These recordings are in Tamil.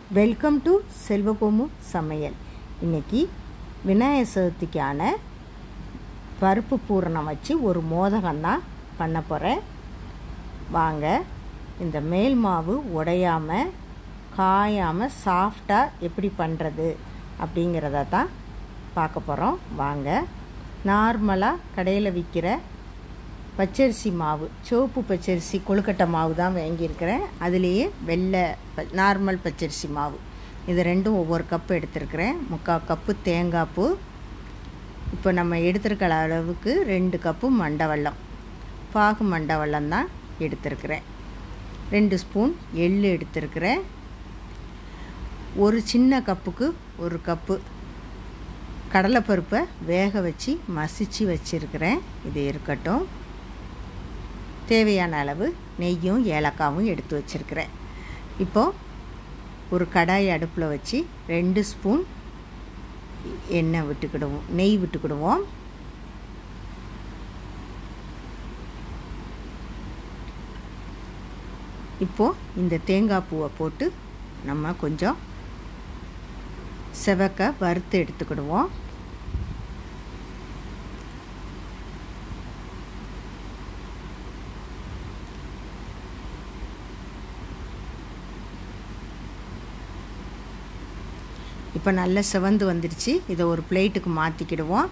வெல்கம் டு செல்வகோமு சமையல் இன்னைக்கு விநாயகர் சதுர்த்திக்கான பருப்பு பூரணம் வச்சு ஒரு மோதகம் தான் பண்ண போகிறேன் வாங்க இந்த மேல் மாவு உடையாமல் காயாமல் சாஃப்டாக எப்படி பண்ணுறது அப்படிங்கிறத தான் பார்க்க போகிறோம் வாங்க நார்மலாக கடையில் விற்கிற பச்சரிசி மாவு சிவப்பு பச்சரிசி கொழுக்கட்டை மாவு தான் வாங்கியிருக்கிறேன் அதுலேயே வெள்ளை ப நார்மல் பச்சரிசி மாவு இது ரெண்டும் ஒவ்வொரு கப்பு எடுத்திருக்கிறேன் முக்கால் கப்பு தேங்காய் பூ இப்போ நம்ம எடுத்திருக்கிற அளவுக்கு ரெண்டு கப்பு மண்டை வெல்லம் பாகு மண்டை வெல்லம் தான் எடுத்திருக்கிறேன் ரெண்டு ஸ்பூன் எள் எடுத்திருக்கிறேன் ஒரு சின்ன கப்புக்கு ஒரு கப்பு கடலைப்பருப்பை வேக வச்சு மசிச்சு வச்சுருக்கிறேன் இது இருக்கட்டும் தேவையான அளவு நெய்யும் ஏலக்காவும் எடுத்து வச்சுருக்கிறேன் இப்போது ஒரு கடாய் அடுப்பில் வச்சு ரெண்டு ஸ்பூன் எண்ணெய் விட்டுக்கிடுவோம் நெய் விட்டுக்கிடுவோம் இப்போது இந்த தேங்காய் பூவை போட்டு நம்ம கொஞ்சம் செவக்க வறுத்து எடுத்துக்கிடுவோம் இப்போ நல்ல சிவந்து வந்துடுச்சு இதை ஒரு பிளேட்டுக்கு மாற்றிக்கிடுவோம்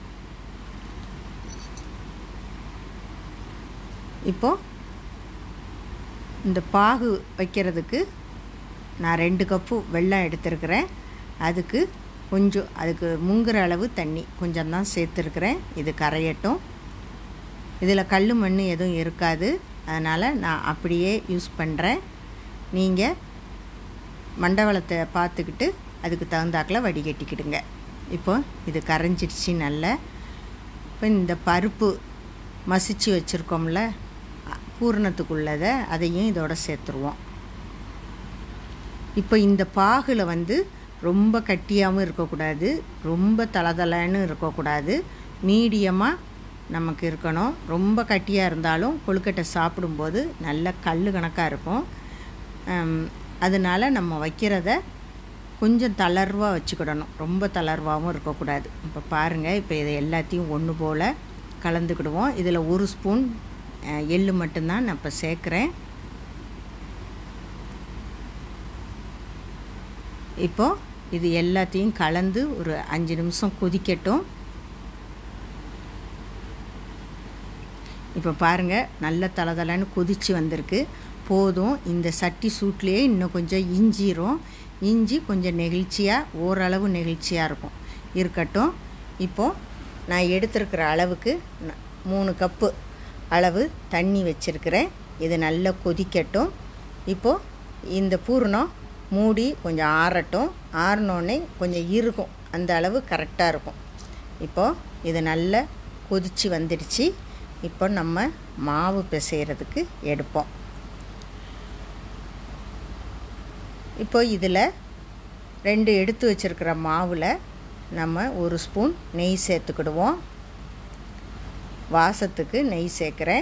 இப்போது இந்த பாகு வைக்கிறதுக்கு நான் ரெண்டு கப்பு வெல்லம் எடுத்துருக்கிறேன் அதுக்கு கொஞ்சம் அதுக்கு முங்குற அளவு தண்ணி கொஞ்சம் தான் சேர்த்துருக்குறேன் இது கரையட்டும் இதில் கல் மண் எதுவும் இருக்காது அதனால் நான் அப்படியே யூஸ் பண்ணுறேன் நீங்கள் மண்டவளத்தை பார்த்துக்கிட்டு அதுக்கு தகுந்தாக்கில் வடிகட்டிக்கிடுங்க இப்போ இது கரைஞ்சிடுச்சு நல்லா இப்போ இந்த பருப்பு மசிச்சு வச்சுருக்கோம்ல பூரணத்துக்குள்ளதை அதையும் இதோட சேர்த்துருவோம் இப்போ இந்த பாகில் வந்து ரொம்ப கட்டியாகவும் இருக்கக்கூடாது ரொம்ப தளதளன்னு இருக்கக்கூடாது மீடியமாக நமக்கு இருக்கணும் ரொம்ப கட்டியாக இருந்தாலும் கொழுக்கட்டை சாப்பிடும்போது நல்ல கல் கணக்காக இருக்கும் அதனால் நம்ம வைக்கிறத கொஞ்சம் தளர்வாக வச்சுக்கிடணும் ரொம்ப தளர்வாகவும் இருக்கக்கூடாது இப்போ பாருங்கள் இப்போ இதை எல்லாத்தையும் ஒன்று போல் கலந்துக்கிடுவோம் இதில் ஒரு ஸ்பூன் எள்ளு மட்டும்தான் நான் இப்போ சேர்க்குறேன் இப்போது இது எல்லாத்தையும் கலந்து ஒரு அஞ்சு நிமிஷம் கொதிக்கட்டும் இப்போ பாருங்கள் நல்ல தளதளன்னு கொதித்து வந்திருக்கு போதும் இந்த சட்டி சூட்லேயே இன்னும் கொஞ்சம் இஞ்சிரும் இஞ்சி கொஞ்சம் நெகிழ்ச்சியாக ஓரளவு நெகிழ்ச்சியாக இருக்கும் இருக்கட்டும் இப்போது நான் எடுத்துருக்கிற அளவுக்கு மூணு கப்பு அளவு தண்ணி வச்சுருக்கிறேன் இது நல்லா கொதிக்கட்டும் இப்போது இந்த பூரணம் மூடி கொஞ்சம் ஆறட்டும் ஆறினோடனே கொஞ்சம் இருக்கும் அந்த அளவு கரெக்டாக இருக்கும் இப்போது இது நல்லா கொதித்து வந்துடுச்சு இப்போ நம்ம மாவு பிசைகிறதுக்கு எடுப்போம் இப்போ இதில் ரெண்டு எடுத்து வச்சுருக்கிற மாவில் நம்ம ஒரு ஸ்பூன் நெய் சேர்த்துக்கிடுவோம் வாசத்துக்கு நெய் சேர்க்குறேன்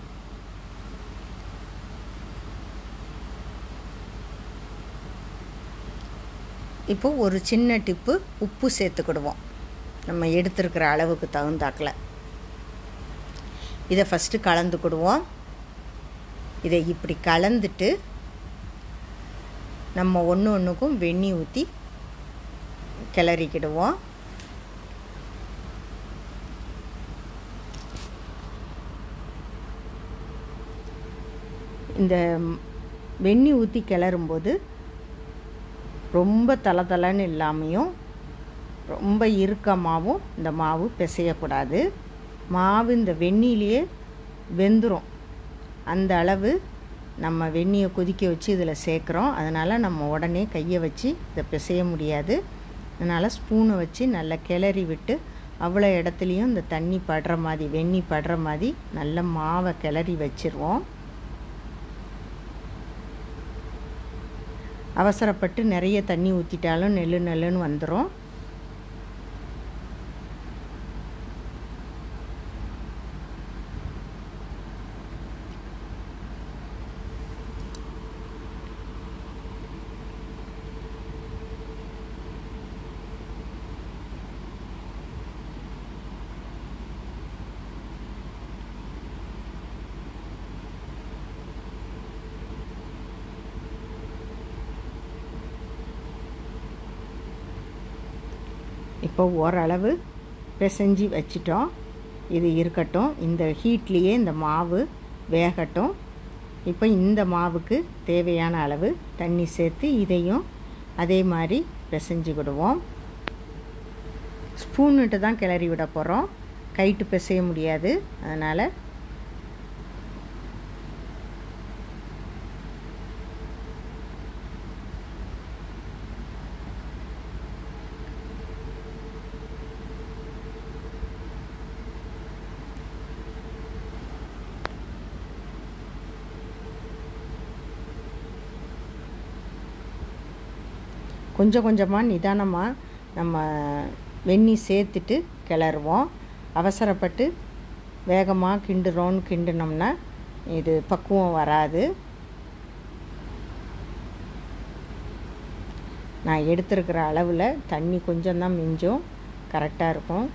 இப்போ ஒரு சின்ன டிப்பு உப்பு சேர்த்துக்கிடுவோம் நம்ம எடுத்துருக்கிற அளவுக்கு தகுந்தாக்கில் இதை ஃபஸ்ட்டு கலந்துக்கிடுவோம் இதை இப்படி கலந்துட்டு நம்ம ஒன்று ஒன்றுக்கும் வெந்நி ஊற்றி கிளறிக்கிடுவோம் இந்த வெந்நி ஊற்றி கிளறும்போது ரொம்ப தளதளன்னு இல்லாமையும் ரொம்ப இறுக்கமாகவும் இந்த மாவு பிசையக்கூடாது மாவு இந்த வெந்நிலேயே வெந்துடும் அந்த அளவு நம்ம வெந்நியை கொதிக்க வச்சு இதில் சேர்க்குறோம் அதனால் நம்ம உடனே கையை வச்சு இதை பிசைய முடியாது அதனால் ஸ்பூனை வச்சு நல்லா கிளறி விட்டு அவ்வளோ இடத்துலையும் இந்த தண்ணி படுற மாதிரி வெந்நி படுற மாதிரி நல்ல மாவை கிளறி வச்சிருவோம் அவசரப்பட்டு நிறைய தண்ணி ஊற்றிட்டாலும் நெல்லு நெல்லுன்னு வந்துடும் இப்போ ஓரளவு பிசைஞ்சு வச்சிட்டோம் இது இருக்கட்டும் இந்த ஹீட்லேயே இந்த மாவு வேகட்டும் இப்போ இந்த மாவுக்கு தேவையான அளவு தண்ணி சேர்த்து இதையும் அதே மாதிரி பிசைஞ்சுக்கிடுவோம் ஸ்பூன்னுட்டு தான் கிளறி விட போகிறோம் கைட்டு பிசைய முடியாது அதனால் கொஞ்சம் கொஞ்சமாக நிதானமாக நம்ம வெந்நி சேர்த்துட்டு கிளறுவோம் அவசரப்பட்டு வேகமாக கிண்டுறோன்னு கிண்டுனோம்னா இது பக்குவம் வராது நான் எடுத்துருக்கிற அளவில் தண்ணி கொஞ்சம் தான் மிஞ்சும் கரெக்டாக இருக்கும்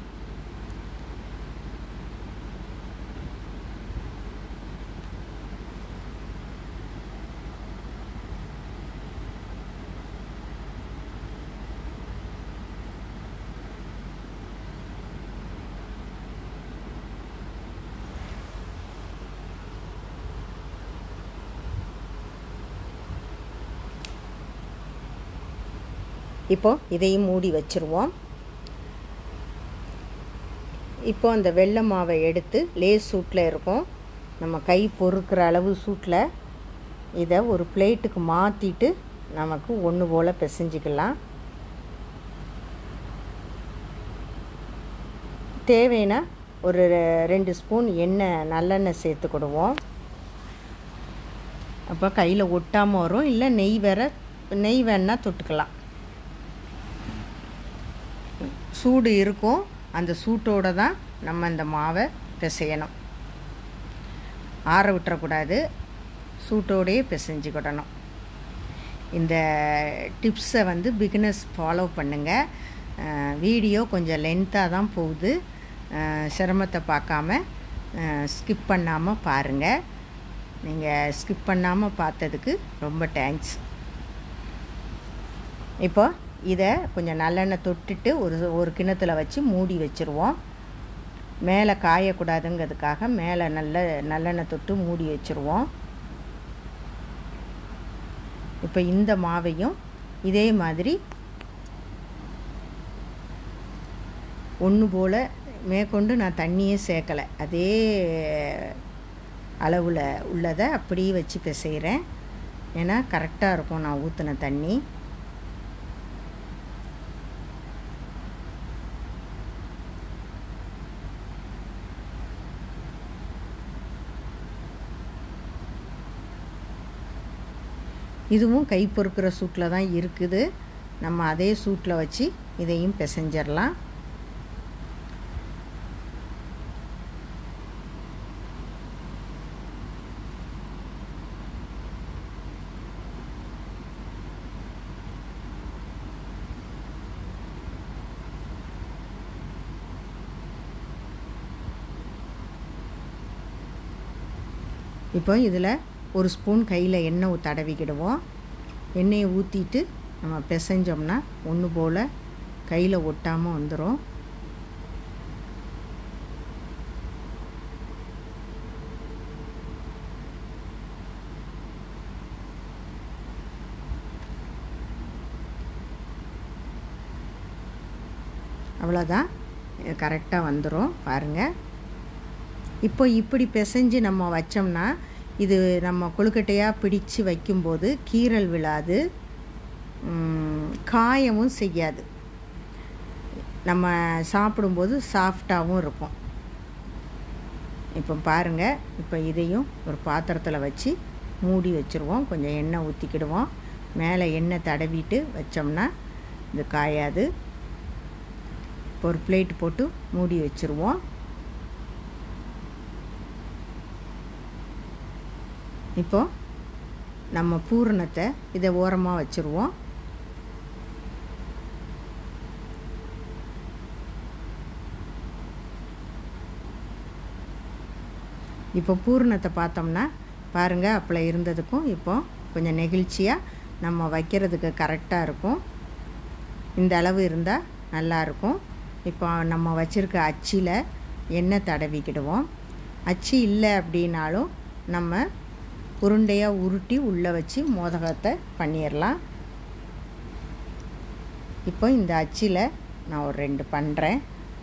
இப்போது இதையும் மூடி வச்சுருவோம் இப்போ அந்த வெள்ளை மாவை எடுத்து லேஸ் சூட்டில் இருக்கும் நம்ம கை பொறுக்கிற அளவு சூட்டில் இதை ஒரு பிளேட்டுக்கு மாற்றிட்டு நமக்கு ஒன்று போல் பிசைஞ்சிக்கலாம் தேவைன்னா ஒரு ரெண்டு ஸ்பூன் எண்ணெய் நல்லெண்ணெய் சேர்த்துக்கிடுவோம் அப்போ கையில் ஒட்டாமல் வரும் இல்லை நெய் வேற நெய் வேணால் தொட்டுக்கலாம் சூடு இருக்கும் அந்த சூட்டோடு தான் நம்ம இந்த மாவை பிசையணும் ஆற விட்டுறக்கூடாது சூட்டோடையே பிசைஞ்சுக்கிடணும் இந்த டிப்ஸை வந்து பிகினர்ஸ் ஃபாலோ பண்ணுங்கள் வீடியோ கொஞ்சம் லென்த்தாக தான் போகுது சிரமத்தை பார்க்காம ஸ்கிப் பண்ணாமல் பாருங்கள் நீங்கள் ஸ்கிப் பண்ணாமல் பார்த்ததுக்கு ரொம்ப தேங்க்ஸ் இப்போ இதை கொஞ்சம் நல்லெண்ணெய் தொட்டுட்டு ஒரு ஒரு கிணத்துல வச்சு மூடி வச்சுருவோம் மேலே காயக்கூடாதுங்கிறதுக்காக மேலே நல்ல நல்லெண்ணெய் தொட்டு மூடி வச்சுருவோம் இப்போ இந்த மாவையும் இதே மாதிரி ஒன்று போல் மேற்கொண்டு நான் தண்ணியே சேர்க்கலை அதே அளவில் உள்ளதை அப்படியே வச்சு பிசைகிறேன் ஏன்னா கரெக்டாக இருக்கும் நான் ஊற்றின தண்ணி இதுவும் கை பொறுக்கிற சூட்டில் தான் இருக்குது நம்ம அதே சூட்டில் வச்சு இதையும் பிசைஞ்சிடலாம் இப்போ இதில் ஒரு ஸ்பூன் கையில் எண்ணெய் தடவிக்கிடுவோம் எண்ணெயை ஊற்றிட்டு நம்ம பிசைஞ்சோம்னா ஒன்று போல் கையில் ஒட்டாமல் வந்துடும் அவ்வளோதான் கரெக்டாக வந்துடும் பாருங்கள் இப்போ இப்படி பிசைஞ்சு நம்ம வச்சோம்னா இது நம்ம கொழுக்கட்டையாக பிடிச்சு வைக்கும்போது கீரல் விழாது காயமும் செய்யாது நம்ம சாப்பிடும்போது சாஃப்டாகவும் இருக்கும் இப்போ பாருங்கள் இப்போ இதையும் ஒரு பாத்திரத்தில் வச்சு மூடி வச்சுருவோம் கொஞ்சம் எண்ணெய் ஊற்றிக்கிடுவோம் மேலே எண்ணெய் தடவிட்டு வச்சோம்னா இது காயாது இப்போ ஒரு பிளேட் போட்டு மூடி வச்சுருவோம் இப்போ நம்ம பூரணத்தை இதை ஓரமாக வச்சுருவோம் இப்போ பூரணத்தை பார்த்தோம்னா பாருங்கள் அப்பள இருந்ததுக்கும் இப்போ கொஞ்சம் நெகிழ்ச்சியாக நம்ம வைக்கிறதுக்கு கரெக்டாக இருக்கும் இந்த அளவு இருந்தால் நல்லாயிருக்கும் இப்போ நம்ம வச்சுருக்க அச்சில் எண்ணெய் தடவிக்கிடுவோம் அச்சு இல்லை அப்படின்னாலும் நம்ம உருண்டையாக உருட்டி உள்ளே வச்சு மோதகத்தை பண்ணிடலாம் இப்போ இந்த அச்சில் நான் ஒரு ரெண்டு பண்ணுறேன்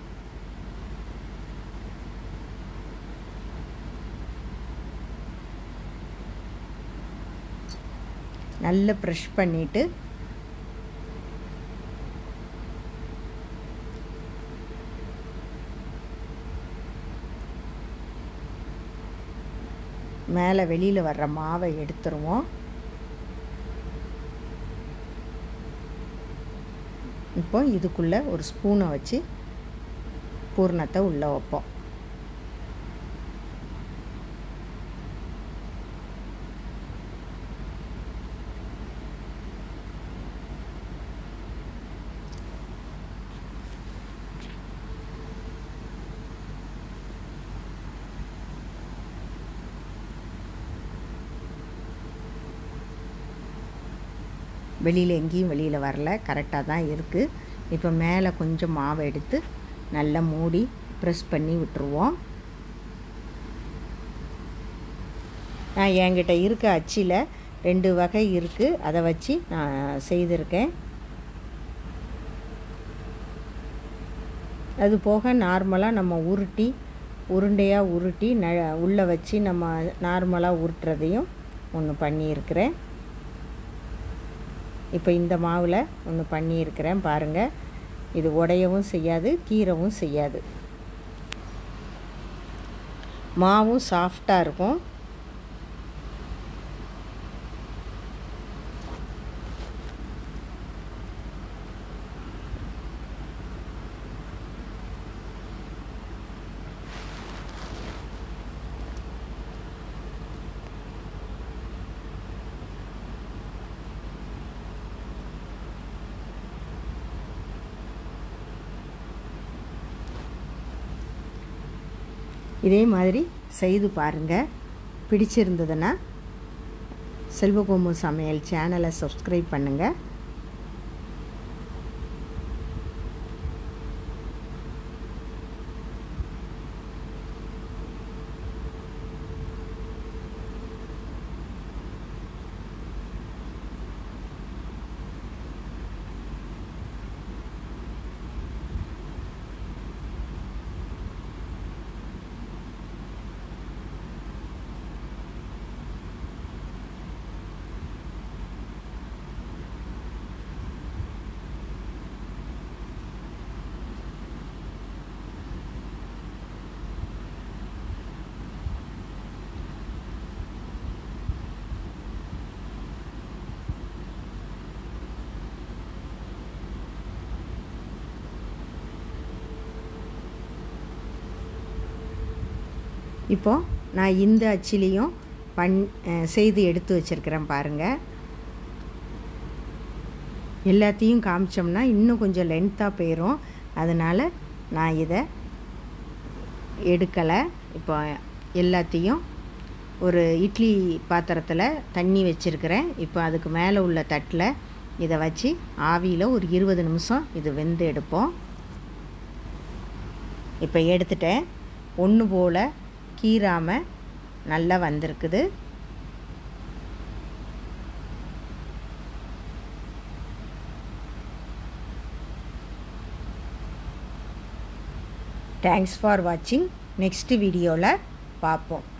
நல்லா ப்ரெஷ் பண்ணிவிட்டு மேலே வெளியில் வர்ற மாவை எடுத்துருவோம் இப்போ இதுக்குள்ளே ஒரு ஸ்பூனை வச்சு பூர்ணத்தை உள்ளே வைப்போம் வெளியில் எங்கேயும் வெளியில் வரல கரெக்டாக தான் இருக்குது இப்போ மேலே கொஞ்சம் மாவை எடுத்து நல்லா மூடி ப்ரெஸ் பண்ணி விட்டுருவோம் நான் என்கிட்ட இருக்க அச்சில் ரெண்டு வகை இருக்குது அதை வச்சு நான் செய்திருக்கேன் அது போக நார்மலாக நம்ம உருட்டி உருண்டையாக உருட்டி ந உள்ளே வச்சு நம்ம நார்மலாக உருட்டுறதையும் ஒன்று பண்ணியிருக்கிறேன் இப்போ இந்த மாவில் ஒன்று பண்ணியிருக்கிறேன் பாருங்கள் இது உடையவும் செய்யாது கீரவும் செய்யாது மாவும் சாஃப்டாக இருக்கும் இதே மாதிரி செய்து பாருங்கள் பிடிச்சிருந்ததுன்னா செல்வகோமு சமையல் சேனலை சப்ஸ்கிரைப் பண்ணுங்கள் இப்போது நான் இந்த அச்சிலையும் பண் செய்து எடுத்து வச்சுருக்கிறேன் பாருங்கள் எல்லாத்தையும் காமிச்சோம்னா இன்னும் கொஞ்சம் லென்த்தாக போயிடும் அதனால் நான் இதை எடுக்கலை இப்போ எல்லாத்தையும் ஒரு இட்லி பாத்திரத்தில் தண்ணி வச்சுருக்கிறேன் இப்போ அதுக்கு மேலே உள்ள தட்டில் இதை வச்சு ஆவியில் ஒரு இருபது நிமிஷம் இது வெந்து எடுப்போம் இப்போ எடுத்துட்டேன் ஒன்று போல் கீராமல் நல்லா வந்திருக்குது தேங்க்ஸ் ஃபார் வாட்சிங் நெக்ஸ்ட் வீடியோவில் பார்ப்போம்